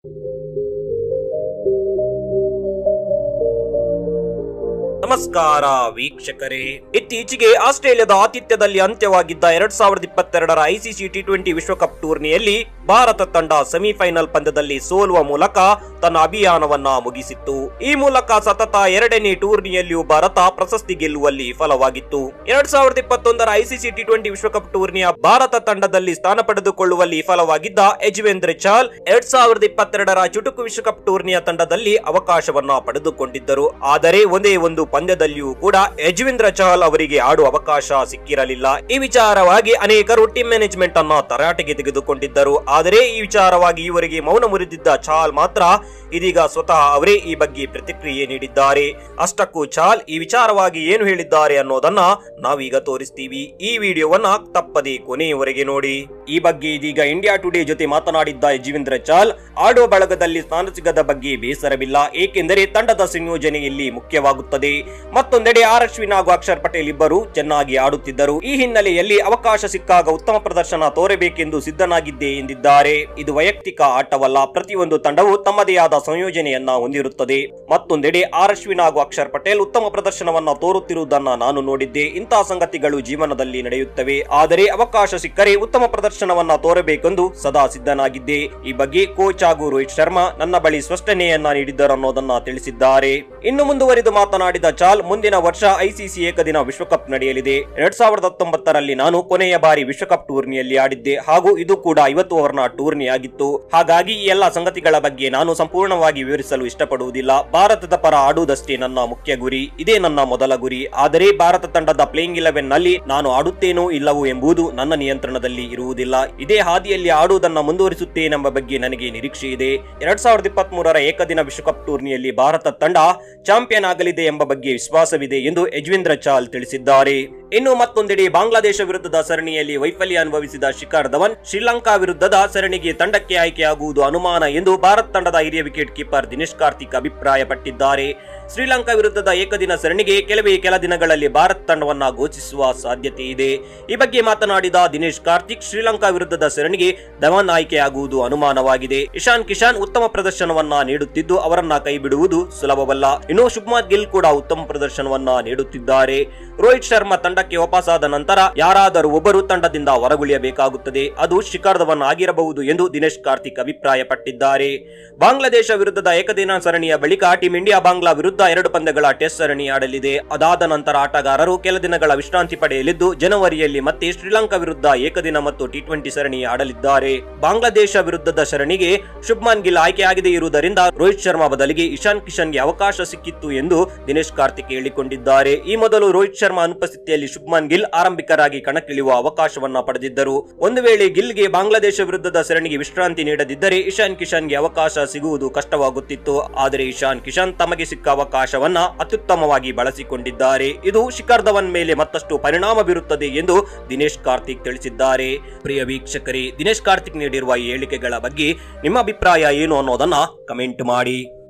ನಮಸ್ಕಾರ ವೀಕ್ಷಕರೇ ಇತ್ತೀಚೆಗೆ ಆಸ್ಟ್ರೇಲಿಯಾದ ಆತಿಥ್ಯದಲ್ಲಿ ಅಂತ್ಯವಾಗಿದ್ದ ಎರಡ್ ಸಾವಿರದ ಇಪ್ಪತ್ತೆರಡರ ಐಸಿಸಿ ಟಿ ಟ್ವೆಂಟಿ ವಿಶ್ವಕಪ್ ಟೂರ್ನಿಯಲ್ಲಿ ಭಾರತ ತಂಡ ಸೆಮಿಫೈನಲ್ ಪಂದ್ಯದಲ್ಲಿ ಸೋಲುವ ಮೂಲಕ ತನ್ನ ಅಭಿಯಾನವನ್ನ ಮುಗಿಸಿತ್ತು ಈ ಮೂಲಕ ಸತತ ಎರಡನೇ ಟೂರ್ನಿಯಲ್ಲಿಯೂ ಭಾರತ ಪ್ರಶಸ್ತಿ ಗೆಲ್ಲುವಲ್ಲಿ ವಿಫಲವಾಗಿತ್ತು ಎರಡ್ ಸಾವಿರದ ಇಪ್ಪತ್ತೊಂದರ ಐಸಿಸಿ ಟಿ ಟ್ವೆಂಟಿ ವಿಶ್ವಕಪ್ ಟೂರ್ನಿಯ ಭಾರತ ತಂಡದಲ್ಲಿ ಸ್ಥಾನ ಪಡೆದುಕೊಳ್ಳುವಲ್ಲಿ ವಿಫಲವಾಗಿದ್ದ ಯಜುವೇಂದ್ರ ಚಾಲ್ ಎರಡ್ ಸಾವಿರದ ಇಪ್ಪತ್ತೆರಡರ ಚುಟುಕು ವಿಶ್ವಕಪ್ ಟೂರ್ನಿಯ ತಂಡದಲ್ಲಿ ಅವಕಾಶವನ್ನ ಪಡೆದುಕೊಂಡಿದ್ದರು ಆದರೆ ಒಂದೇ ಒಂದು ಪಂದ್ಯದಲ್ಲಿಯೂ ಕೂಡ ಯಜುವೇಂದ್ರ ಚಹಲ್ ಅವರಿಗೆ ಆಡುವ ಅವಕಾಶ ಸಿಕ್ಕಿರಲಿಲ್ಲ ಈ ವಿಚಾರವಾಗಿ ಅನೇಕರು ಟೀಮ್ ಮ್ಯಾನೇಜ್ಮೆಂಟ್ ಅನ್ನ ತರಾಟೆಗೆ ತೆಗೆದುಕೊಂಡಿದ್ದರು ಆದರೆ ಈ ವಿಚಾರವಾಗಿ ಇವರಿಗೆ ಮೌನ ಮುರಿದಿದ್ದ ಚಾಲ್ ಮಾತ್ರ ಇದೀಗ ಸ್ವತಃ ಅವರೇ ಈ ಬಗ್ಗೆ ಪ್ರತಿಕ್ರಿಯೆ ನೀಡಿದ್ದಾರೆ ಅಷ್ಟಕ್ಕೂ ಚಾಲ್ ಈ ವಿಚಾರವಾಗಿ ಏನು ಹೇಳಿದ್ದಾರೆ ಅನ್ನೋದನ್ನ ನಾವೀಗ ತೋರಿಸ್ತೀವಿ ಈ ವಿಡಿಯೋವನ್ನ ತಪ್ಪದೆ ಕೊನೆಯವರೆಗೆ ನೋಡಿ ಈ ಬಗ್ಗೆ ಇದೀಗ ಇಂಡಿಯಾ ಟುಡೇ ಜೊತೆ ಮಾತನಾಡಿದ್ದ ಯಜುವೇಂದ್ರ ಚಾಲ್ ಆಡುವ ಬಳಗದಲ್ಲಿ ಸ್ಥಾನ ಸಿಗದ ಬಗ್ಗೆ ಬೇಸರವಿಲ್ಲ ಏಕೆಂದರೆ ತಂಡದ ಸಂಯೋಜನೆಯಲ್ಲಿ ಮುಖ್ಯವಾಗುತ್ತದೆ ಮತ್ತೊಂದೆಡೆ ಆರ್ ಅಶ್ವಿನ್ ಹಾಗೂ ಅಕ್ಷರ್ ಪಟೇಲ್ ಇಬ್ಬರು ಚೆನ್ನಾಗಿ ಆಡುತ್ತಿದ್ದರು ಈ ಹಿನ್ನೆಲೆಯಲ್ಲಿ ಅವಕಾಶ ಸಿಕ್ಕಾಗ ಉತ್ತಮ ಪ್ರದರ್ಶನ ತೋರಬೇಕೆಂದು ಸಿದ್ಧನಾಗಿದ್ದೆ ಎಂದಿದ್ದಾರೆ ಇದು ವೈಯಕ್ತಿಕ ಆಟವಲ್ಲ ಪ್ರತಿಯೊಂದು ತಂಡವು ತಮ್ಮದೇ ಆದ ಸಂಯೋಜನೆಯನ್ನ ಹೊಂದಿರುತ್ತದೆ ಮತ್ತೊಂದೆಡೆ ಆರ್ ಅಶ್ವಿನ್ ಹಾಗೂ ಅಕ್ಷರ್ ಪಟೇಲ್ ಉತ್ತಮ ಪ್ರದರ್ಶನವನ್ನ ತೋರುತ್ತಿರುವುದನ್ನ ನಾನು ನೋಡಿದ್ದೆ ಇಂತಹ ಸಂಗತಿಗಳು ಜೀವನದಲ್ಲಿ ನಡೆಯುತ್ತವೆ ಆದರೆ ಅವಕಾಶ ಸಿಕ್ಕರೆ ಉತ್ತಮ ಪ್ರದರ್ಶನವನ್ನ ತೋರಬೇಕೆಂದು ಸದಾ ಸಿದ್ಧನಾಗಿದ್ದೆ ಈ ಬಗ್ಗೆ ಕೋಚ್ ಹಾಗೂ ರೋಹಿತ್ ಶರ್ಮಾ ನನ್ನ ಬಳಿ ಸ್ಪಷ್ಟನೆಯನ್ನ ನೀಡಿದ್ದರು ಅನ್ನೋದನ್ನ ತಿಳಿಸಿದ್ದಾರೆ ಇನ್ನು ಮುಂದುವರಿದು ಮಾತನಾಡಿದ ಚಾಲ್ ಮುಂದಿನ ವರ್ಷ ಐಸಿಸಿ ಏಕದಿನ ವಿಶ್ವಕಪ್ ನಡೆಯಲಿದೆ ಎರಡ್ ಸಾವಿರದ ಹತ್ತೊಂಬತ್ತರಲ್ಲಿ ನಾನು ಕೊನೆಯ ಬಾರಿ ವಿಶ್ವಕಪ್ ಟೂರ್ನಿಯಲ್ಲಿ ಆಡಿದ್ದೆ ಹಾಗೂ ಇದು ಕೂಡ ಐವತ್ತು ಓವರ್ನ ಟೂರ್ನಿ ಆಗಿತ್ತು ಹಾಗಾಗಿ ಈ ಎಲ್ಲ ಸಂಗತಿಗಳ ಬಗ್ಗೆ ನಾನು ಸಂಪೂರ್ಣವಾಗಿ ವಿವರಿಸಲು ಇಷ್ಟಪಡುವುದಿಲ್ಲ ಭಾರತದ ಪರ ಆಡುವುದಷ್ಟೇ ನನ್ನ ಮುಖ್ಯ ಗುರಿ ಇದೇ ನನ್ನ ಮೊದಲ ಗುರಿ ಆದರೆ ಭಾರತ ತಂಡದ ಪ್ಲೇಯಿಂಗ್ ಇಲೆವೆನ್ ನಲ್ಲಿ ನಾನು ಆಡುತ್ತೇನೋ ಇಲ್ಲವೋ ಎಂಬುದು ನನ್ನ ನಿಯಂತ್ರಣದಲ್ಲಿ ಇರುವುದಿಲ್ಲ ಇದೇ ಹಾದಿಯಲ್ಲಿ ಆಡುವುದನ್ನ ಮುಂದುವರಿಸುತ್ತೇನೆಂಬ ಬಗ್ಗೆ ನನಗೆ ನಿರೀಕ್ಷೆ ಇದೆ ಎರಡ್ ಸಾವಿರದ ಇಪ್ಪತ್ತ್ ಮೂರರ ಏಕದಿನ ವಿಶ್ವಕಪ್ ಟೂರ್ನಿಯಲ್ಲಿ ಭಾರತ ತಂಡ ಚಾಂಪಿಯನ್ ಆಗಲಿದೆ ಎಂಬ ಬಗ್ಗೆ ವಿಶ್ವಾಸವಿದೆ ಎಂದು ಯಜ್ವೇಂದ್ರ ಚಾಲ್ ತಿಳಿಸಿದ್ದಾರೆ ಇನ್ನು ಮತ್ತೊಂದೆಡೆ ಬಾಂಗ್ಲಾದೇಶ ವಿರುದ್ಧದ ಸರಣಿಯಲ್ಲಿ ವೈಫಲ್ಯ ಅನುಭವಿಸಿದ ಶಿಖರ್ ಧವನ್ ಶ್ರೀಲಂಕಾ ವಿರುದ್ಧದ ಸರಣಿಗೆ ತಂಡಕ್ಕೆ ಆಯ್ಕೆಯಾಗುವುದು ಅನುಮಾನ ಎಂದು ಭಾರತ ತಂಡದ ಹಿರಿಯ ವಿಕೆಟ್ ಕೀಪರ್ ದಿನೇಶ್ ಕಾರ್ತಿಕ್ ಅಭಿಪ್ರಾಯಪಟ್ಟಿದ್ದಾರೆ ಶ್ರೀಲಂಕಾ ವಿರುದ್ಧದ ಏಕದಿನ ಸರಣಿಗೆ ಕೆಲವೇ ಕೆಲ ದಿನಗಳಲ್ಲಿ ಭಾರತ ತಂಡವನ್ನ ಘೋಷಿಸುವ ಸಾಧ್ಯತೆ ಇದೆ ಈ ಬಗ್ಗೆ ಮಾತನಾಡಿದ ದಿನೇಶ್ ಕಾರ್ತಿಕ್ ಶ್ರೀಲಂಕಾ ವಿರುದ್ಧದ ಸರಣಿಗೆ ಧವನ್ ಆಯ್ಕೆಯಾಗುವುದು ಅನುಮಾನವಾಗಿದೆ ಇಶಾನ್ ಕಿಶಾನ್ ಉತ್ತಮ ಪ್ರದರ್ಶನವನ್ನ ನೀಡುತ್ತಿದ್ದು ಅವರನ್ನ ಕೈಬಿಡುವುದು ಸುಲಭವಲ್ಲ ಇನ್ನು ಶುಭ್ಮನ್ ಗಿಲ್ ಕೂಡ ಉತ್ತಮ ಪ್ರದರ್ಶನವನ್ನ ನೀಡುತ್ತಿದ್ದಾರೆ ರೋಹಿತ್ ಶರ್ಮಾ ತಂಡಕ್ಕೆ ವಾಪಸ್ಸಾದ ನಂತರ ಯಾರಾದರೂ ಒಬ್ಬರು ತಂಡದಿಂದ ಹೊರಗುಳಿಯಬೇಕಾಗುತ್ತದೆ ಅದು ಶಿಖರ್ ಧವನ್ ಆಗಿರಬಹುದು ಎಂದು ದಿನೇಶ್ ಕಾರ್ತಿಕ್ ಅಭಿಪ್ರಾಯಪಟ್ಟಿದ್ದಾರೆ ಬಾಂಗ್ಲಾದೇಶ ವಿರುದ್ಧದ ಏಕದಿನ ಸರಣಿಯ ಬಳಿಕ ಟೀಂ ಇಂಡಿಯಾ ಬಾಂಗ್ಲಾ ವಿರುದ್ಧ ಎರಡು ಪಂದ್ಯಗಳ ಟೆಸ್ಟ್ ಸರಣಿ ಆಡಲಿದೆ ಅದಾದ ನಂತರ ಆಟಗಾರರು ಕೆಲ ದಿನಗಳ ವಿಶ್ರಾಂತಿ ಪಡೆಯಲಿದ್ದು ಜನವರಿಯಲ್ಲಿ ಮತ್ತೆ ಶ್ರೀಲಂಕಾ ವಿರುದ್ಧ ಏಕದಿನ ಮತ್ತು ಟಿ ಟ್ವೆಂಟಿ ಸರಣಿ ಆಡಲಿದ್ದಾರೆ ಬಾಂಗ್ಲಾದೇಶ ವಿರುದ್ಧದ ಸರಣಿಗೆ ಶುಭ್ಮನ್ ಗಿಲ್ ಆಯ್ಕೆಯಾಗದೇ ಇರುವುದರಿಂದ ರೋಹಿತ್ ಶರ್ಮಾ ಬದಲಿಗೆ ಇಶಾನ್ ಕಿಶನ್ಗೆ ಅವಕಾಶ ಸಿಕ್ಕಿತ್ತು ಎಂದು ದಿನೇಶ್ ಕಾರ್ತಿಕ್ ಹೇಳಿಕೊಂಡಿದ್ದಾರೆ ಈ ಮೊದಲು ರೋಹಿತ್ ಶರ್ಮಾ ಅನುಪಸ್ಥಿತಿಯಲ್ಲಿ ಶುಭ್ಮನ್ ಗಿಲ್ ಆರಂಭಿಕರಾಗಿ ಕಣಕ್ಕಿಳಿಯುವ ಅವಕಾಶವನ್ನ ಪಡೆದಿದ್ದರು ಒಂದು ವೇಳೆ ಗಿಲ್ಗೆ ಬಾಂಗ್ಲಾದೇಶ ವಿರುದ್ಧದ ಸರಣಿಗೆ ವಿಶ್ರಾಂತಿ ನೀಡದಿದ್ದರೆ ಇಶಾನ್ ಕಿಶನ್ಗೆ ಅವಕಾಶ ಸಿಗುವುದು ಕಷ್ಟವಾಗುತ್ತಿತ್ತು ಆದರೆ ಇಶಾನ್ ಕಿಶನ್ ತಮಗೆ ಸಿಕ್ಕ ಅವಕಾಶವನ್ನ ಅತ್ಯುತ್ತಮವಾಗಿ ಬಳಸಿಕೊಂಡಿದ್ದಾರೆ ಇದು ಶಿಖರ್ ಧವನ್ ಮೇಲೆ ಮತ್ತಷ್ಟು ಪರಿಣಾಮ ಬೀರುತ್ತದೆ ಎಂದು ದಿನೇಶ್ ಕಾರ್ತಿಕ್ ತಿಳಿಸಿದ್ದಾರೆ ಪ್ರಿಯ ವೀಕ್ಷಕರೇ ದಿನೇಶ್ ಕಾರ್ತಿಕ್ ನೀಡಿರುವ ಈ ಹೇಳಿಕೆಗಳ ಬಗ್ಗೆ ನಿಮ್ಮ ಅಭಿಪ್ರಾಯ ಏನು ಅನ್ನೋದನ್ನ ಕಮೆಂಟ್ ಮಾಡಿ